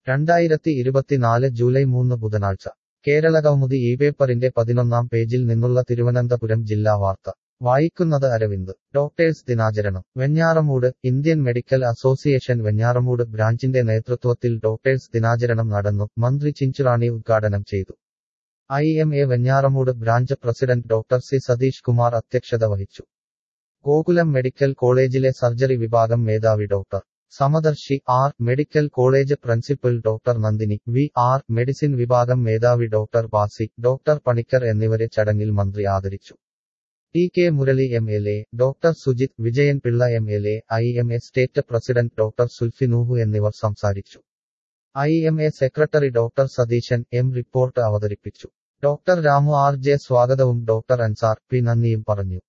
രണ്ടായിരത്തി ഇരുപത്തിനാല് ജൂലൈ മൂന്ന് ബുധനാഴ്ച കേരളകൗമുദി ഈ പേപ്പറിന്റെ പതിനൊന്നാം പേജിൽ നിന്നുള്ള തിരുവനന്തപുരം ജില്ലാ വാർത്ത വായിക്കുന്നത് അരവിന്ദ് ഡോക്ടേഴ്സ് ദിനാചരണം Venjaramoodu Indian Medical Association Venjaramoodu ബ്രാഞ്ചിന്റെ നേതൃത്വത്തിൽ ഡോക്ടേഴ്സ് ദിനാചരണം നടന്നു മന്ത്രി ചിഞ്ചുറാണി ഉദ്ഘാടനം ചെയ്തു I M A Venjaramoodu branch president doctor C Satheesh Kumar അധ്യക്ഷത വഹിച്ചു ഗോകുലം മെഡിക്കൽ കോളേജിലെ സർജറി വിഭാഗം മേധാവി doctor Samadarshi R medical college principal doctor Nandini V R medicine വിഭാഗം മേധാവി ഡോക്ടർ ബാസി ഡോക്ടർ പണിക്കർ എന്നിവരെ ചടങ്ങിൽ മന്ത്രി ആദരിച്ചു T K Murali M L A doctor Sujith Vijayan Pillai M L A I M A state president doctor Sulphi Noohu എന്നിവർ സംസാരിച്ചു I M A secretary doctor Satheesan M report അവതരിപ്പിച്ചു doctor Ramu R J സ്വാഗതവും ഡോക്ടർ അൻസാർ പി നന്ദിയും പറഞ്ഞു